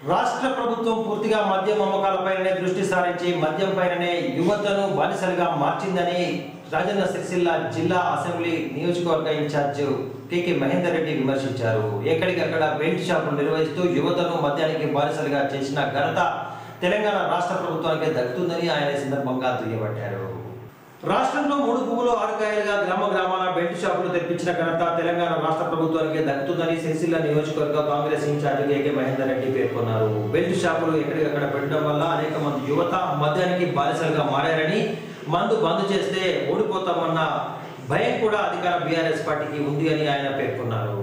రాష్ట్ర ప్రభుత్వం పూర్తిగా మద్యం అమ్మకాలపైనే దృష్టి సారించి మద్యం పైననే యువతను బానిసలుగా మార్చిందని రాజన్న సిరిసిల్ల జిల్లా అసెంబ్లీ నియోజకవర్గ ఇన్ఛార్జ్ కెకే మహేందర్ రెడ్డి విమర్శించారు ఎక్కడికక్కడ బెల్ట్ షాపులు నిర్వహిస్తూ యువతను మద్యానికి బానిసలుగా చేసిన ఘనత తెలంగాణ రాష్ట్ర ప్రభుత్వానికి దక్కుతుందని ఆయన ఈ సందర్భంగా దుయ్యబట్టారు రాష్ట్రంలో మూడు పువ్వులు ఆరు కాయలుగా గ్రామ గ్రామాల బెల్ట్ షాపులు తెప్పించిన ఘనత తెలంగాణ రాష్ట్ర ప్రభుత్వానికి దక్కుతుందని సిరిసిల్ల నియోజకవర్గ Congress in-charge KK Mahender Reddy పేర్కొన్నారు బెల్ట్ షాపులు ఎక్కడికక్కడ పెట్టడం వల్ల అనేక మంది యువత మద్యానికి బానిసలుగా మారారని మందు బంద్ చేస్తే ఓడిపోతామన్న భయం కూడా అధికార బీఆర్ఎస్ పార్టీకి ఉంది అని ఆయన పేర్కొన్నారు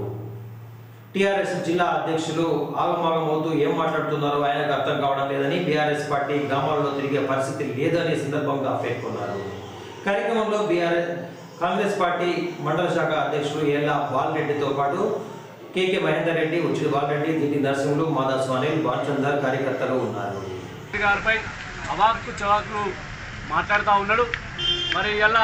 టీఆర్ఎస్ జిల్లా అధ్యక్షులు ఆగమాగమవుతూ ఏం మాట్లాడుతున్నారో ఆయనకు అర్థం కావడం లేదని బీఆర్ఎస్ పార్టీ గ్రామాల్లో తిరిగే పరిస్థితి లేదని ఈ సందర్భంగా పేర్కొన్నారు కార్యక్రమంలో బీఆర్ఎస్ కాంగ్రెస్ పార్టీ మండల శాఖ అధ్యక్షులు ఏళ్ల బాలరెడ్డితో పాటు కేకే మహేందర్ రెడ్డి ఉచిత బాలరెడ్డి దిటి నరసింహులు మాదా స్వానిల్ బాలచందర్ కార్యకర్తలు ఉన్నారు రెడ్డి గారిపై అవాక్కు చవాకులు మాట్లాడుతూ ఉన్నాడు మరి ఇలా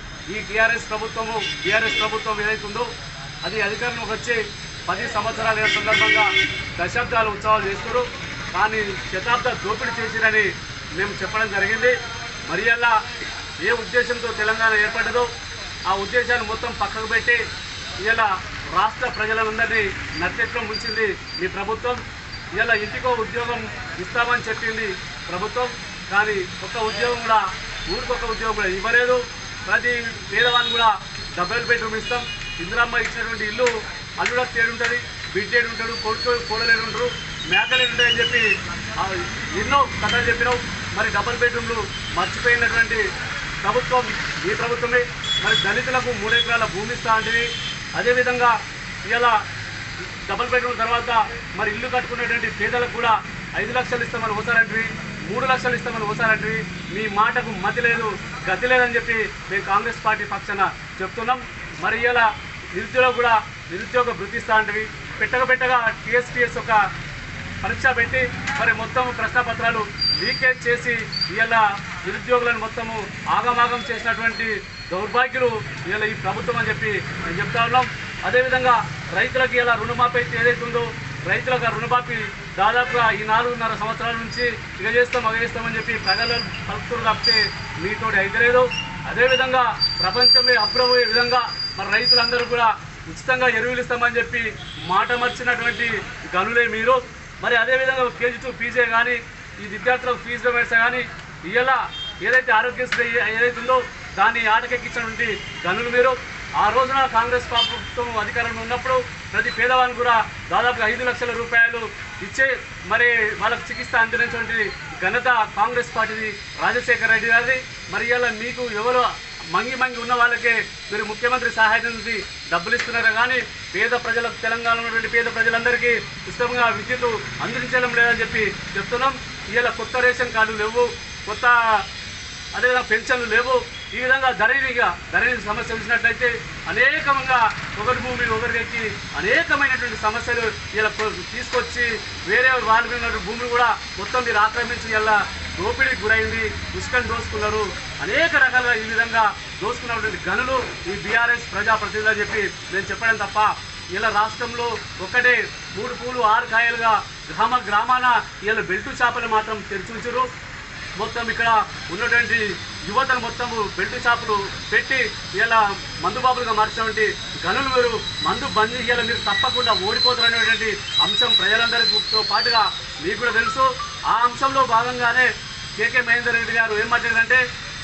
ఈ టీఆర్ఎస్ ప్రభుత్వము టీఆర్ఎస్ ప్రభుత్వం ఏదైతుందో అది అధికారంలోకి వచ్చి పది సంవత్సరాల సందర్భంగా దశాబ్దాల ఉత్సవాలు చేస్తారు కానీ శతాబ్ద దోపిడీ చేసిరని మేము చెప్పడం జరిగింది మరి ఇలా ఏ ఉద్దేశంతో తెలంగాణ ఏర్పడ్డదో ఆ ఉద్దేశాన్ని మొత్తం పక్కకు పెట్టి ఇలా రాష్ట్ర ప్రజలందరినీ నట్టెట్లో ముంచింది మీ ప్రభుత్వం ఇలా ఇంటికో ఉద్యోగం ఇస్తామని చెప్పింది ప్రభుత్వం కానీ ఒక్క ఉద్యోగం కూడా ఊరికొక ఉద్యోగం కూడా ఇవ్వలేదు ప్రతి పేదవాన్ని కూడా డబుల్ బెడ్రూమ్ ఇస్తాం ఇందిరమ్మ ఇచ్చినటువంటి ఇల్లు అల్లుడ తేడుంటుంది బిడ్డేడు ఉంటాడు కొడుకు కూడలేడు ఉంటారు మేకలేడు ఉంటాయని చెప్పి ఆ, ఎన్నో కథలు చెప్పినావు మరి డబుల్ బెడ్రూమ్లు మర్చిపోయినటువంటి ప్రభుత్వం ఈ ప్రభుత్వమే మరి దళితులకు మూడు ఎకరాల భూమి ఇస్తా అంటివి అదేవిధంగా ఇలా డబుల్ బెడ్రూమ్ తర్వాత మరి ఇల్లు కట్టుకునేటువంటి పేదలకు కూడా ఐదు లక్షలు ఇస్తామని ఓసారంటివి మూడు లక్షలు ఇస్తామని ఓసారంటివి మీ మాటకు మతి లేదు గతి లేదని చెప్పి మేము కాంగ్రెస్ పార్టీ పక్షాన చెప్తున్నాం మరి ఇలా నిరుద్యోగ కూడా నిరుద్యోగ వృత్తిస్తా అంటివి పెట్టక పెట్టగా టీఎస్పీఎస్ ఒక పరీక్ష పెట్టి మరి మొత్తం ప్రశ్నపత్రాలు లీకేజ్ చేసి ఇలా నిరుద్యోగులను మొత్తము ఆగమాగం చేసినటువంటి దౌర్భాగ్యులు ఇలా ఈ ప్రభుత్వం అని చెప్పి మేము చెప్తా ఉన్నాం అదేవిధంగా రైతులకు ఇలా రుణమాఫీ అయితే ఏదైతే ఉందో రైతులకు ఆ రుణమాఫీ దాదాపుగా ఈ నాలుగున్నర సంవత్సరాల నుంచి ఇక చేస్తాం అగ చేస్తామని చెప్పి ప్రజలు పలుకుతులు తప్పితే మీతోటి అయితే లేదు అదేవిధంగా ప్రపంచమే అప్రమయ్యే విధంగా మరి రైతులందరూ కూడా ఉచితంగా ఎరువులు ఇస్తామని చెప్పి మాట మర్చినటువంటి గనులే మీరు మరి అదేవిధంగా కేజీ టూ ఫీజే కానీ ఈ విద్యార్థులకు ఫీజు పేమెంట్స్ కానీ ఇలా ఏదైతే ఆరోగ్యశ్రీ ఏదైతే ఉందో దాన్ని ఆటకెక్కించినటువంటి గనులు మీరు ఆ రోజున కాంగ్రెస్ ప్రభుత్వం అధికారంలో ఉన్నప్పుడు ప్రతి పేదవాడిని కూడా దాదాపు ఐదు లక్షల రూపాయలు ఇచ్చే మరి వాళ్ళకు చికిత్స అందించినటువంటి ఘనత కాంగ్రెస్ పార్టీది రాజశేఖర రెడ్డి గారిది మరి ఇలా మీకు ఎవరు మంగి మంగి ఉన్న వాళ్ళకే మీరు ముఖ్యమంత్రి సహాయం నుంచి డబ్బులు ఇస్తున్నారు కానీ పేద ప్రజలకు తెలంగాణలో ఉన్నటువంటి పేద ప్రజలందరికీ ఇష్టంగా విద్యుత్ అందించడం లేదని చెప్పి చెప్తున్నాం ఇలా కొత్త రేషన్ కార్డులు లేవు కొత్త అదేవిధంగా పెన్షన్లు లేవు ఈ విధంగా ధరణిగా ధరణి సమస్య చూసినట్లయితే అనేకంగా ఒకరి భూమి ఒకరికి ఎక్కి అనేకమైనటువంటి సమస్యలు ఇలా కొ- తీసుకొచ్చి వేరే వాళ్ళ మీద ఉన్న భూములు కూడా మొత్తం మీరు ఆక్రమించి ఇలా దోపిడీకి గురైంది ఉష్కని దోసుకున్నారు అనేక రకాలుగా ఈ విధంగా దోసుకున్నటువంటి గనులు ఈ బీఆర్ఎస్ ప్రజాప్రతినిధులు అని చెప్పి నేను చెప్పడం తప్ప ఇలా రాష్ట్రంలో ఒకటే మూడు పూలు ఆరు కాయలుగా గ్రామ గ్రామాన ఇలా బెల్టు చేపలు మాత్రం తెరిచి ఉంచారు మొత్తం ఇక్కడ ఉన్నటువంటి యువతను మొత్తం బెల్ట్ షాపులు పెట్టి ఇలా మందుబాబులుగా మార్చినటువంటి గనులు మీరు మందు బంద్ చేయాలి మీరు తప్పకుండా ఓడిపోతారనేటువంటి అంశం ప్రజలందరితో పాటుగా మీకు కూడా తెలుసు ఆ అంశంలో భాగంగానే కేకే మహేందర్ రెడ్డి గారు ఏం మాట్లాడారంటే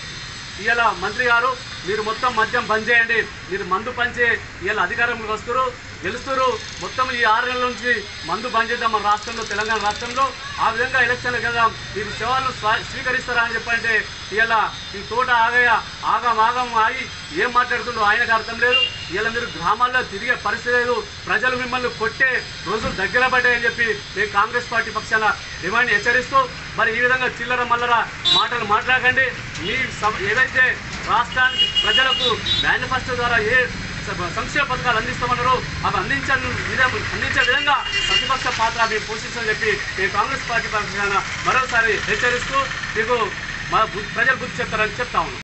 ఇవాళ మంత్రి గారు మీరు మొత్తం మద్యం బంద్ చేయండి మీరు మందు పంచే ఇవాళ అధికారంలోకి వస్తారు గెలుస్తారు మొత్తం ఈ ఆరు నెలల నుంచి మందు బంద్ చేద్దాం మన రాష్ట్రంలో తెలంగాణ రాష్ట్రంలో ఆ విధంగా ఎలక్షన్లు కదా మీరు సేవలను స్వా- స్వీకరిస్తారా అని చెప్పంటే ఇవాళ ఈ తోట ఆగయ ఆగం ఆగం ఆగి ఏం మాట్లాడుతుండో ఆయనకు అర్థం లేదు ఇలా మీరు గ్రామాల్లో తిరిగే పరిస్థితి లేదు ప్రజలు మిమ్మల్ని కొట్టే రోజులు దగ్గర పడ్డాయని చెప్పి మేము కాంగ్రెస్ పార్టీ పక్షాన డిమాండ్ హెచ్చరిస్తూ మరి ఈ విధంగా చిల్లర మల్లర మాటలు మాట్లాడకండి మీ సం- ఏదైతే రాష్ట్రానికి ప్రజలకు మేనిఫెస్టో ద్వారా ఏ స- సంక్షేమ పథకాలు అందిస్తామన్నారో అవి అందించని విధం అందించే విధంగా ప్రతిపక్ష పాత్ర మేము పోషించని చెప్పి మేము కాంగ్రెస్ పార్టీ పక్షాన మరోసారి హెచ్చరిస్తూ మీకు మా బు- ప్రజలు బుద్ధి చెప్తారని చెప్తా ఉన్నాం